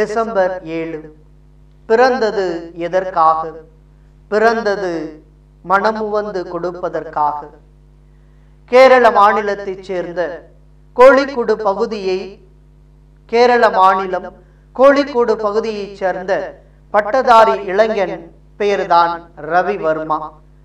December ஏழு பிறந்தது எதற்காக பிறந்தது மனமுவந்து கொடுப்பதற்காக கேரள மாநிலத்தைச் சேர்ந்த கோழிக்கூடு பகுதியை கேரள மாநிலம் கோழிக்கூடு பகுதியைச் சேர்ந்த பட்டதாரி இளைஞன் பெயர்தான் ரவி வர்மா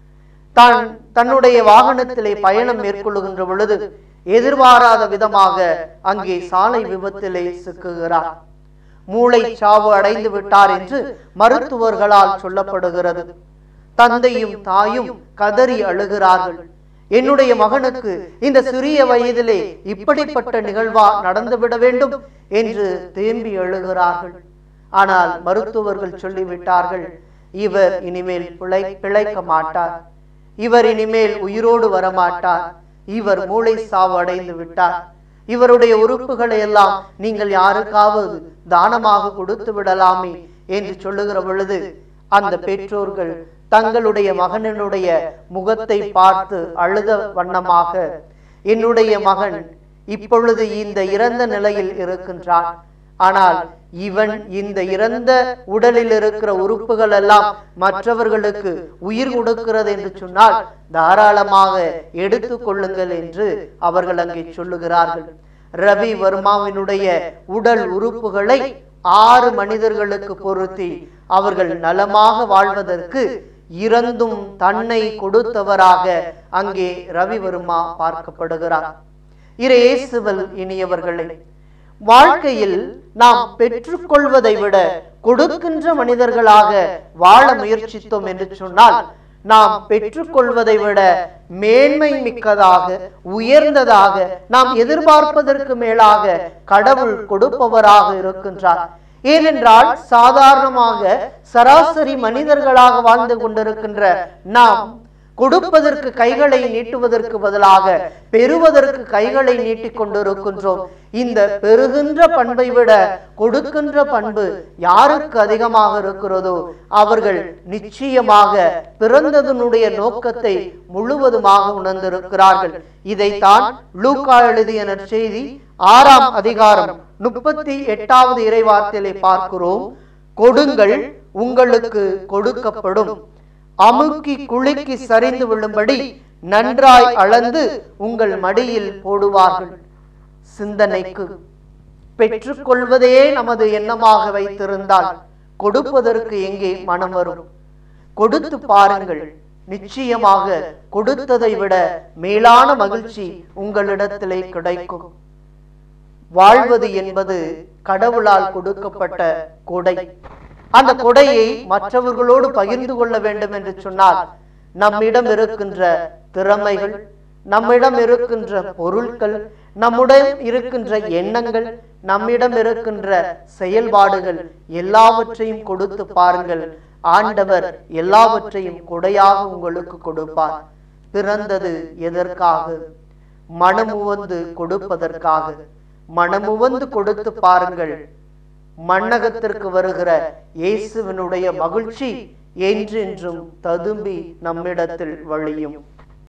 தான் தன்னுடைய வாகனத்திலே பயணம் மேற்கொள்ளுகின்ற பொழுது எதிர்பாராத விதமாக அங்கே சாலை விபத்திலே சிக்குகிறார் மூளை சாவு அடைந்து விட்டார் என்று மருத்துவர்களால் சொல்லப்படுகிறது தந்தையும் தாயும் கதறி அழுகிறார்கள் என்னுடைய மகனுக்கு இந்த சிறிய வயதிலே இப்படிப்பட்ட நிகழ்வா நடந்துவிட வேண்டும் என்று தேம்பி எழுகிறார்கள் ஆனால் மருத்துவர்கள் சொல்லிவிட்டார்கள் இவர் இனிமேல் பிழை பிழைக்க மாட்டார் இவர் இனிமேல் உயிரோடு வரமாட்டார் இவர் மூளை சாவு அடைந்து விட்டார் இவருடைய உறுப்புகளை எல்லாம் நீங்கள் யாருக்காவது தானமாக கொடுத்து விடலாமே என்று சொல்லுகிற பொழுது அந்த பெற்றோர்கள் தங்களுடைய மகனினுடைய முகத்தை பார்த்து அழுத வண்ணமாக என்னுடைய மகன் இப்பொழுது இந்த இறந்த நிலையில் இருக்கின்றான் ஆனால் இவன் இந்த இறந்த உடலில் இருக்கிற உறுப்புகள் எல்லாம் மற்றவர்களுக்கு உயிர் கொடுக்கிறது என்று சொன்னால் தாராளமாக எடுத்துக் கொள்ளுங்கள் என்று அவர்கள் அங்கே சொல்லுகிறார்கள் ரவி வர்மாவினுடைய உடல் உறுப்புகளை ஆறு மனிதர்களுக்கு பொருத்தி அவர்கள் நலமாக வாழ்வதற்கு இறந்தும் தன்னை கொடுத்தவராக அங்கே ரவிவர்மா பார்க்கப்படுகிறார் இயேசுவல் இனியவர்களே வாழ்க்கையில் நாம் பெற்றுக்கொள்வதை விட கொடுக்கின்ற மனிதர்களாக வாழ முயற்சித்தோம் என்று சொன்னால் நாம் பெற்றுக்கொள்வதை விட மேன்மை மிக்கதாக உயர்ந்ததாக நாம் எதிர்பார்ப்பதற்கு மேலாக கடவுள் கொடுப்பவராக இருக்கின்றார் ஏனென்றால் சாதாரணமாக சராசரி மனிதர்களாக வாழ்ந்து கொண்டிருக்கின்ற நாம் கொடுப்பதற்கு கைகளை நீட்டுவதற்கு பதிலாக பெறுவதற்கு கைகளை நீட்டிக் கொண்டிருக்கின்றோம் இந்த பெறுகின்ற பண்பை விட கொடுக்கின்ற பண்பு யாருக்கு அதிகமாக இருக்கிறதோ அவர்கள் நிச்சயமாக பிறந்ததனுடைய நோக்கத்தை முழுவதுமாக உணர்ந்திருக்கிறார்கள் இதைத்தான் லூக்கா எழுதிய நற்செய்தி ஆறாம் அதிகாரம் முப்பத்தி எட்டாவது இறைவார்த்தையிலே பார்க்கிறோம் கொடுங்கள் உங்களுக்கு கொடுக்கப்படும் அமுக்கி குலுக்கி சரிந்து விழும்படி நன்றாய் அளந்து உங்கள் மடியில் போடுவார்கள் சிந்தனைக்கு பெற்றுக்கொள்வதையே நமது எண்ணமாக வைத்திருந்தால் கொடுப்பதற்கு எங்கே மனம் வரும் கொடுத்து பாருங்கள் நிச்சயமாக கொடுத்ததை விட மேலான மகிழ்ச்சி உங்களிடத்திலே கிடைக்கும் வாழ்வது என்பது கடவுளால் கொடுக்கப்பட்ட கொடை அந்த கொடையை மற்றவர்களோடு பகிர்ந்து கொள்ள வேண்டும் என்று சொன்னால் நம்மிடம் இருக்கின்ற திறமைகள் நம்மிடம் இருக்கின்ற பொருட்கள் நம்முடன் இருக்கின்ற எண்ணங்கள் நம்மிடம் இருக்கின்ற செயல்பாடுகள் எல்லாவற்றையும் கொடுத்து பாருங்கள் ஆண்டவர் எல்லாவற்றையும் கொடையாக உங்களுக்கு கொடுப்பார் பிறந்தது எதற்காக மனமுவந்து கொடுப்பதற்காக மனமுவந்து கொடுத்து பாருங்கள் மண்ணகத்திற்கு வருகிற இயேசுவினுடைய மகிழ்ச்சி என்றென்றும் ததும்பி நம்மிடத்தில் வழியும்